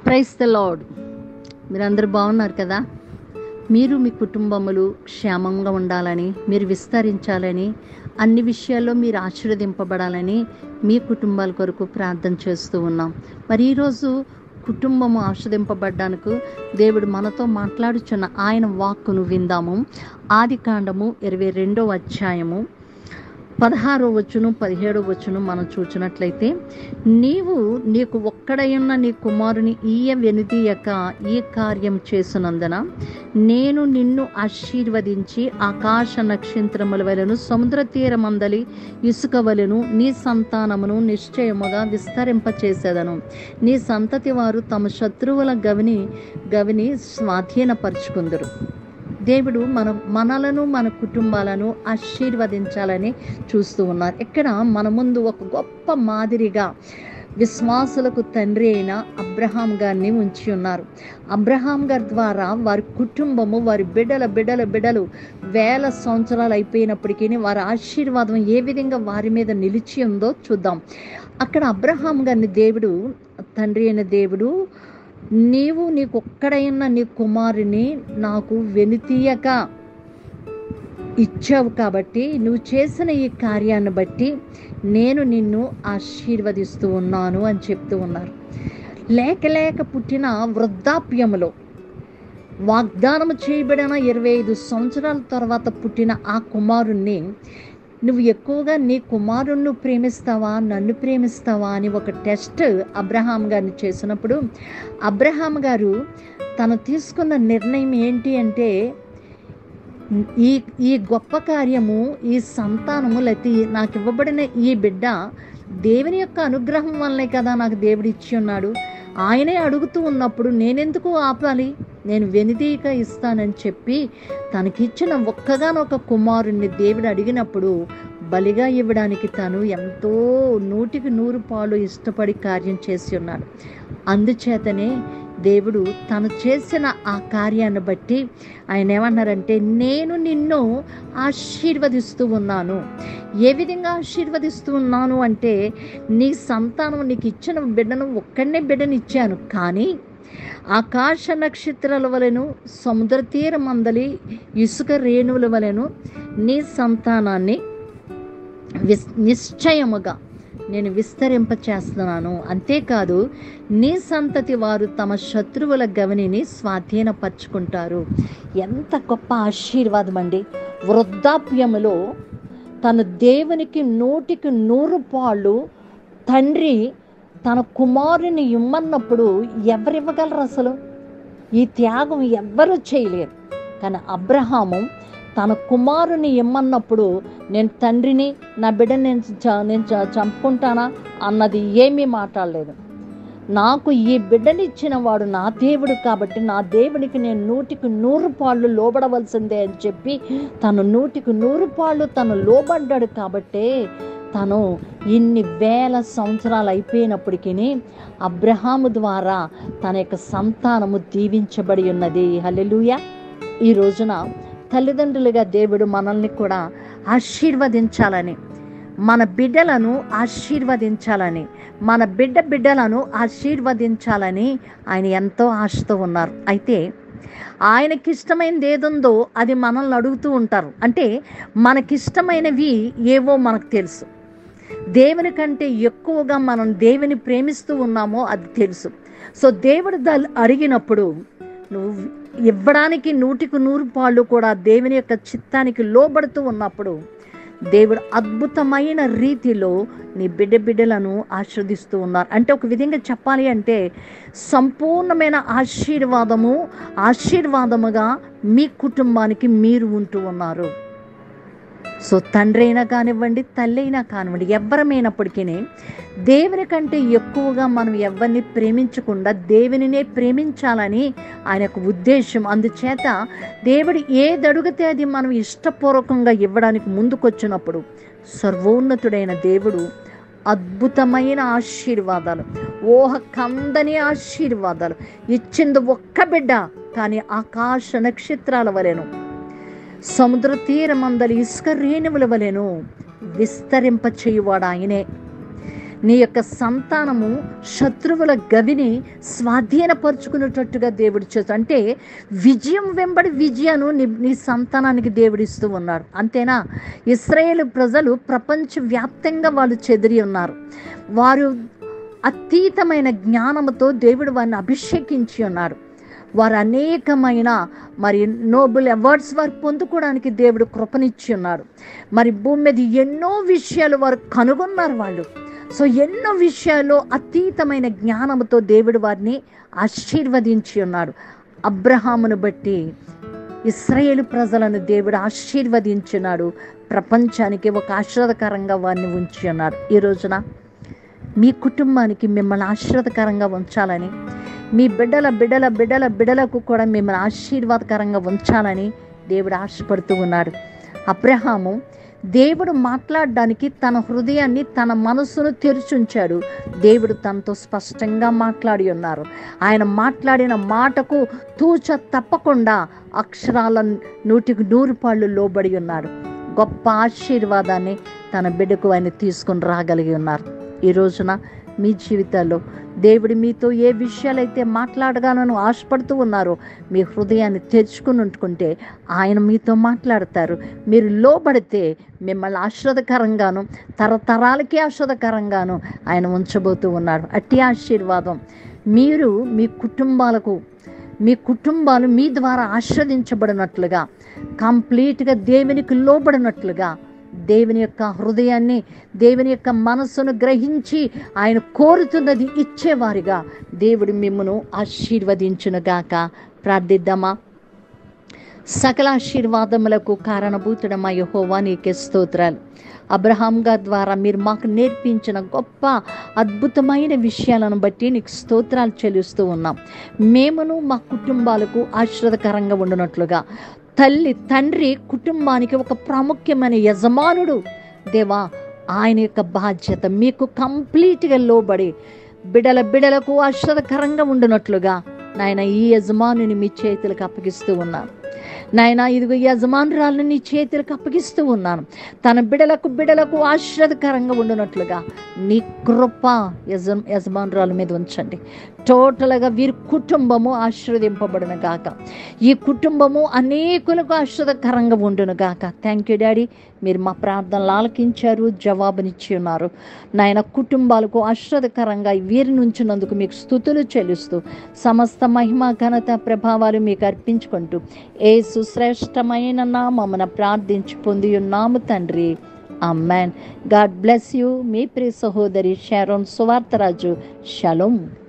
price the lord మీరందరూ బాగున్నారు కదా మీరు మీ కుటుంబములు క్షేమంగా ఉండాలని మీరు విస్తరించాలని అన్ని విషయాల్లో మీరు ఆశీర్వదింపబడాలని మీ కుటుంబాల కొరకు ప్రార్థన చేస్తూ ఉన్నాం మరి ఈరోజు కుటుంబము ఆస్వాదింపబడ్డానికి దేవుడు మనతో మాట్లాడుచున్న ఆయన వాక్కును విందాము ఆది కాండము ఇరవై రెండో అధ్యాయము పదహారో వచ్చును పదిహేడో వచ్చును మనం చూచినట్లయితే నీవు నీకు ఒక్కడయున్న నీ కుమారుని ఈయ వెనుదీయక ఈ కార్యం చేసినందున నేను నిన్ను ఆశీర్వదించి ఆకాశ నక్షత్రముల వలెను సముద్ర తీరమందలి ఇసుక వలెను నీ సంతానమును నిశ్చయముగా విస్తరింపచేసేదను నీ సంతతి వారు తమ శత్రువుల గవిని గవిని స్వాధీనపరుచుకుందరు దేవుడు మన మనలను మన కుటుంబాలను ఆశీర్వదించాలని చూస్తూ ఉన్నారు ఇక్కడ మన ముందు ఒక గొప్ప మాదిరిగా విశ్వాసులకు తండ్రి అయిన అబ్రహాం గారిని ఉంచి ఉన్నారు అబ్రహాం గారి ద్వారా వారి కుటుంబము వారి బిడ్డల బిడ్డల బిడ్డలు వేల సంవత్సరాలు అయిపోయినప్పటికీ వారి ఆశీర్వాదం ఏ విధంగా వారి మీద నిలిచి ఉందో చూద్దాం అక్కడ అబ్రహాం గారిని దేవుడు తండ్రి అయిన దేవుడు నీవు నీకు ఒక్కడైన నీ కుమారుని నాకు వెనుతీయక ఇచ్చావు కాబట్టి నువ్వు చేసిన ఈ కార్యాన్ని బట్టి నేను నిన్ను ఆశీర్వదిస్తూ ఉన్నాను అని చెప్తూ ఉన్నారు లేక లేక పుట్టిన వృద్ధాప్యములో వాగ్దానం చేయబడిన ఇరవై ఐదు సంవత్సరాల తర్వాత పుట్టిన ఆ కుమారుణ్ణి నువ్వు ఎక్కువగా నీ కుమారుణ్ణి ప్రేమిస్తావా నన్ను ప్రేమిస్తావా అని ఒక టెస్ట్ అబ్రహాం గారిని చేసినప్పుడు అబ్రహాం గారు తను తీసుకున్న నిర్ణయం ఏంటి అంటే ఈ ఈ గొప్ప కార్యము ఈ సంతానము లేకపోతే నాకు ఇవ్వబడిన ఈ బిడ్డ దేవుని యొక్క అనుగ్రహం వల్లనే కదా నాకు దేవుడు ఇచ్చి ఉన్నాడు ఆయనే అడుగుతూ ఉన్నప్పుడు నేనెందుకు ఆపాలి నేను వెనుదీక ఇస్తానని చెప్పి తనకిచ్చిన ఒక్కగానొక కుమారుణ్ణి దేవుడు అడిగినప్పుడు బలిగా ఇవ్వడానికి తను ఎంతో నూటికి నూరు పాలు ఇష్టపడి కార్యం చేసి ఉన్నాడు అందుచేతనే దేవుడు తను చేసిన ఆ కార్యాన్ని బట్టి ఆయన ఏమన్నారంటే నేను నిన్ను ఆశీర్వదిస్తూ ఉన్నాను ఏ విధంగా ఆశీర్వదిస్తూ ఉన్నాను అంటే నీ సంతానం నీకు ఇచ్చిన బిడ్డను ఒక్కడనే బిడ్డను ఇచ్చాను కానీ ఆకాశ నక్షత్రాల వలెను సముద్ర తీరమందలి ఇసుక రేణువుల వలెను నీ సంతానాన్ని విస్ నిశ్చయముగా నేను విస్తరింప చేస్తున్నాను అంతేకాదు నీ సంతతి వారు తమ శత్రువుల గవనిని స్వాధీనపరుచుకుంటారు ఎంత గొప్ప ఆశీర్వాదం అండి వృద్ధాప్యములో తన దేవునికి నూటికి నూరు పాళ్ళు తండ్రి తన కుమారుని ఇమ్మన్నప్పుడు ఎవరివ్వగలరు అసలు ఈ త్యాగం ఎవ్వరూ చేయలేరు కానీ అబ్రహాము తన కుమారుని ఇమ్మన్నప్పుడు నేను తండ్రిని నా బిడ్డని నేను చ- నేను చ- చంపుకుంటానా అన్నది ఏమీ మాట్లాడలేదు నాకు ఈ బిడ్డని ఇచ్చిన వాడు నా దేవుడు కాబట్టి నా దేవుడికి నేను నూటికి నూరు పాళ్ళు లోబడవలసిందే అని చెప్పి తను నూటికి నూరు పాళ్ళు తను లోబడ్డాడు కాబట్టే తను ఇన్ని వేల సంవత్సరాలు అయిపోయినప్పటికీ అబ్రహాము ద్వారా తన యొక్క సంతానము దీవించబడి ఉన్నది హల్లెలూయా ఈ రోజున తల్లిదండ్రులుగా దేవుడు మనల్ని కూడా ఆశీర్వదించాలని మన బిడ్డలను ఆశీర్వదించాలని మన బిడ్డ బిడ్డలను ఆశీర్వదించాలని ఆయన ఎంతో ఆశతో ఉన్నారు అయితే ఆయనకిష్టమైనది ఏదుందో అది మనల్ని అడుగుతూ ఉంటారు అంటే మనకిష్టమైనవి ఏవో మనకు తెలుసు దేవుని కంటే ఎక్కువగా మనం దేవుని ప్రేమిస్తూ ఉన్నామో అది తెలుసు సో దేవుడు దాన్ని అడిగినప్పుడు నువ్వు ఇవ్వడానికి నూటికి నూరు పాళ్ళు కూడా దేవుని యొక్క చిత్తానికి లోబడుతూ ఉన్నప్పుడు దేవుడు అద్భుతమైన రీతిలో నీ బిడ్డ బిడ్డలను ఆస్వాదిస్తూ ఉన్నారు అంటే ఒక విధంగా చెప్పాలి అంటే సంపూర్ణమైన ఆశీర్వాదము ఆశీర్వాదముగా మీ కుటుంబానికి మీరు ఉంటూ ఉన్నారు సో తండ్రి అయినా కానివ్వండి తల్లి అయినా కానివ్వండి ఎవరమైనప్పటికీ దేవుని కంటే ఎక్కువగా మనం ఎవరిని ప్రేమించకుండా దేవునినే ప్రేమించాలని ఆయన యొక్క ఉద్దేశం అందుచేత దేవుడు ఏది అడిగితే అది మనం ఇష్టపూర్వకంగా ఇవ్వడానికి ముందుకొచ్చినప్పుడు సర్వోన్నతుడైన దేవుడు అద్భుతమైన ఆశీర్వాదాలు ఊహ కందని ఆశీర్వాదాలు ఇచ్చింది ఒక్క బిడ్డ కానీ ఆకాశ నక్షత్రాల వలెను సముద్ర తీరమందలి ఇసుక రేణువుల వలెను విస్తరింప చేయువాడు ఆయనే నీ యొక్క సంతానము శత్రువుల గవిని స్వాధీనపరుచుకునేటట్టుగా దేవుడు చేస్తాడు అంటే విజయం వెంబడి విజయాన్ని నీ నీ సంతానానికి దేవుడిస్తూ ఉన్నాడు అంతేనా ఇస్రాయేల్ ప్రజలు ప్రపంచవ్యాప్తంగా వాళ్ళు చెదిరి ఉన్నారు వారు అతీతమైన జ్ఞానముతో దేవుడు వారిని అభిషేకించి ఉన్నాడు వారు అనేకమైన మరి నోబుల్ అవార్డ్స్ వారు పొందుకోవడానికి దేవుడు కృపనిచ్చి ఉన్నాడు మరి భూమి మీద ఎన్నో విషయాలు వారు కనుగొన్నారు వాళ్ళు సో ఎన్నో విషయాల్లో అతీతమైన జ్ఞానముతో దేవుడు వారిని ఆశీర్వదించి ఉన్నాడు అబ్రహామును బట్టి ఇస్రాయేలు ప్రజలను దేవుడు ఆశీర్వదించున్నాడు ప్రపంచానికి ఒక ఆశీర్వదకరంగా వారిని ఉంచి ఉన్నాడు ఈ రోజున మీ కుటుంబానికి మిమ్మల్ని ఆశీర్వదకరంగా ఉంచాలని మీ బిడ్డల బిడ్డల బిడ్డల బిడ్డలకు కూడా మిమ్మల్ని ఆశీర్వాదకరంగా ఉంచాలని దేవుడు ఆశపడుతూ ఉన్నాడు అబ్రహాము దేవుడు మాట్లాడడానికి తన హృదయాన్ని తన మనసును తెరుచుంచాడు దేవుడు తనతో స్పష్టంగా మాట్లాడి ఉన్నారు ఆయన మాట్లాడిన మాటకు తూచ తప్పకుండా అక్షరాల నూటికి నూరు పాళ్ళు లోబడి ఉన్నాడు గొప్ప ఆశీర్వాదాన్ని తన బిడ్డకు ఆయన తీసుకుని రాగలిగి ఉన్నారు ఈ రోజున మీ జీవితాల్లో దేవుడు మీతో ఏ విషయాలైతే మాట్లాడగానని ఆశపడుతూ ఉన్నారో మీ హృదయాన్ని తెరుచుకుని ఉంటుకుంటే ఆయన మీతో మాట్లాడతారు మీరు లోబడితే మిమ్మల్ని ఆశ్రదకరంగాను తరతరాలకి ఆశ్రదకరంగాను ఆయన ఉంచబోతూ ఉన్నాడు అట్టి ఆశీర్వాదం మీరు మీ కుటుంబాలకు మీ కుటుంబాలు మీ ద్వారా ఆశ్రదించబడినట్లుగా కంప్లీట్గా దేవునికి లోబడినట్లుగా దేవుని యొక్క హృదయాన్ని దేవుని యొక్క మనస్సును గ్రహించి ఆయన కోరుతున్నది ఇచ్చేవారిగా దేవుడు మిమ్మను ఆశీర్వదించునుగాక ప్రార్థిద్దామా సకల ఆశీర్వాదములకు కారణభూతుడమా యహోవా నీకే స్తోత్రాలు అబ్రహాం గారి ద్వారా మీరు మాకు నేర్పించిన గొప్ప అద్భుతమైన విషయాలను బట్టి నీకు స్తోత్రాలు చెల్లిస్తూ ఉన్నాం మేమును మా కుటుంబాలకు ఆశ్రదకరంగా ఉండునట్లుగా తల్లి తండ్రి కుటుంబానికి ఒక ప్రాముఖ్యమైన యజమానుడు దేవా ఆయన యొక్క బాధ్యత మీకు కంప్లీట్గా లోబడి బిడల బిడలకు ఆశ్రదకరంగా ఉండునట్లుగా నాయన ఈ యజమానుని మీ చేతులకు అప్పగిస్తూ ఉన్నాను నాయన ఇదిగో యజమానురాలను నీ చేతులకు అప్పగిస్తూ ఉన్నాను తన బిడలకు బిడలకు ఆశ్రదకరంగా ఉండునట్లుగా నీ కృప యజ యజమానురాల మీద ఉంచండి టోటల్గా వీరి కుటుంబము ఆశీర్వదింపబడును గాక ఈ కుటుంబము అనేకులకు ఆశ్రదకరంగా ఉండును గాక థ్యాంక్ యూ డాడీ మీరు మా ప్రార్థనలు ఆలకించారు జవాబునిచ్చి ఉన్నారు నాయన కుటుంబాలకు ఆశ్రదకరంగా వీరి నుంచినందుకు మీకు స్థుతులు చెల్లిస్తూ సమస్త మహిమ ఘనత ప్రభావాలు మీకు అర్పించుకుంటూ ఏ సుశ్రేష్టమైన నామమున ప్రార్థించి పొంది ఉన్నాము తండ్రి అమ్మాన్ గాడ్ బ్లెస్ యూ మీ ప్రియ సహోదరి షారోన్ సువార్తరాజు షలోమ్